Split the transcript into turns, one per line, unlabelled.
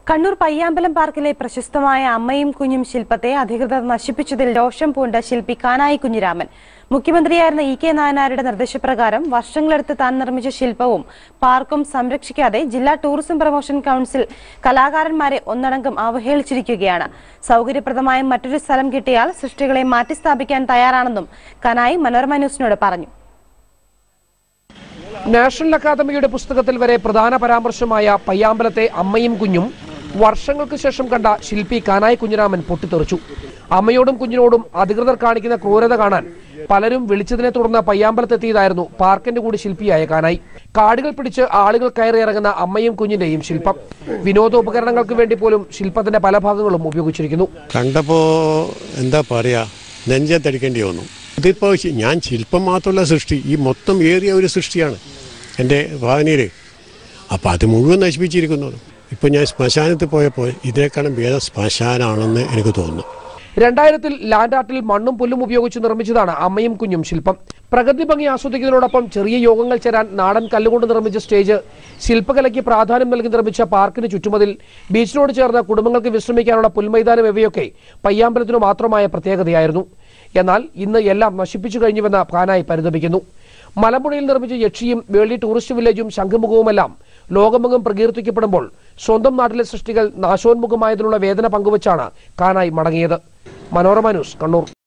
കണ്ണൂർ പയ്യാമ്പലം പാർക്കിലെ പ്രശസ്തമായ അമ്മയും കുഞ്ഞും ശില്പത്തെ അധികൃതർ നശിപ്പിച്ചതിൽ രോഷം പൂണ്ട ശില്പി കാനായി കുഞ്ഞിരാമൻ മുഖ്യമന്ത്രിയായിരുന്ന ഇ കെ നായനാരുടെ നിർദ്ദേശപ്രകാരം വർഷങ്ങളെടുത്ത് താൻ നിർമ്മിച്ച ശില്പവും പാർക്കും സംരക്ഷിക്കാതെ ജില്ലാ ടൂറിസം പ്രൊമോഷൻ കൌൺസിൽ കലാകാരന്മാരെ ഒന്നടങ്കം അവഹേളിച്ചിരിക്കുകയാണ് സൗകര്യപ്രദമായ മറ്റൊരു സ്ഥലം കിട്ടിയാൽ സൃഷ്ടികളെ മാറ്റിസ്ഥാപിക്കാൻ തയ്യാറാണെന്നും കനായി മനോരമ ന്യൂസിനോട് പറഞ്ഞു
നാഷണൽ അക്കാദമിയുടെ പുസ്തകത്തിൽ വരെ പ്രധാന പരാമർശമായ പയ്യാമ്പലത്തെ അമ്മയും കുഞ്ഞും വർഷങ്ങൾക്ക് ശേഷം കണ്ട ശില്പി കാനായി കുഞ്ഞിരാമൻ പൊട്ടിത്തെറിച്ചു അമ്മയോടും കുഞ്ഞിനോടും അധികൃതർ കാണിക്കുന്ന ക്രൂരത കാണാൻ പലരും വിളിച്ചതിനെ തുടർന്ന് പയ്യാമ്പലത്തെത്തിയതായിരുന്നു പാർക്കിന്റെ കൂടി ശില്പിയായ കാനായി കാടുകൾ പിടിച്ച് ആളുകൾ കയറിയിറങ്ങുന്ന അമ്മയും കുഞ്ഞിന്റെയും ശില്പം വിനോദോപകരണങ്ങൾക്ക് വേണ്ടി പോലും ശില്പത്തിന്റെ പല ഭാഗങ്ങളും ഉപയോഗിച്ചിരിക്കുന്നു
കണ്ടപ്പോൾ എന്താ പറയുക നെഞ്ചത്തടിക്കേണ്ടി വന്നു ഇതിപ്പോൾ ശി- ഞാൻ ശില്പം മാത്രമുള്ള സൃഷ്ടി ഈ മൊത്തം ഏറിയ ഒരു സൃഷ്ടിയാണ് എൻ്റെ ഭാവനയിൽ അപ്പോൾ അത് മുഴുവൻ നശിപ്പിച്ചിരിക്കുന്നു ഇപ്പോൾ ഞാൻ ശ്മശാനത്തിൽ പോയപ്പോൾ ഇതിനേക്കാളും ഭേദം ശ്മശാനാണെന്ന് എനിക്ക് തോന്നുന്നു
രണ്ടായിരത്തിൽ ലാൻഡ് ആർട്ടിൽ മണ്ണും പുല്ലും ഉപയോഗിച്ച് നിർമ്മിച്ചതാണ് അമ്മയും കുഞ്ഞും ശില്പം പ്രകൃതി ഭംഗി ആസ്വദിക്കുന്നതിനോടൊപ്പം ചെറിയ യോഗങ്ങൾ ചേരാൻ നാടൻ കല്ലുകൊണ്ട് നിർമ്മിച്ച സ്റ്റേജ് ശില്പകലയ്ക്ക് പ്രാധാന്യം നൽകി നിർമ്മിച്ച പാർക്കിന് ചുറ്റുമതിൽ ബീച്ചിനോട് ചേർന്ന കുടുംബങ്ങൾക്ക് വിശ്രമിക്കാനുള്ള പുൽമൈതാനം ഇവയൊക്കെ പയ്യാമ്പലത്തിനു മാത്രമായ പ്രത്യേകതയായിരുന്നു എന്നാൽ ഇന്ന് എല്ലാം നശിപ്പിച്ചു കഴിഞ്ഞുവെന്ന് കാനായി പരിതപിക്കുന്നു മലമ്പുഴയിൽ നിർമ്മിച്ച യക്ഷിയും വേളി ടൂറിസ്റ്റ് വില്ലേജും ശംഖുമുഖവുമെല്ലാം ലോകമെങ്ങും പ്രകീർത്തിക്കപ്പെടുമ്പോൾ സ്വന്തം നാട്ടിലെ സൃഷ്ടികൾ നാശോന്മുഖമായതിനുള്ള വേദന പങ്കുവച്ചാണ് കാനായി മടങ്ങിയത് മനോരമ ന്യൂസ് കണ്ണൂർ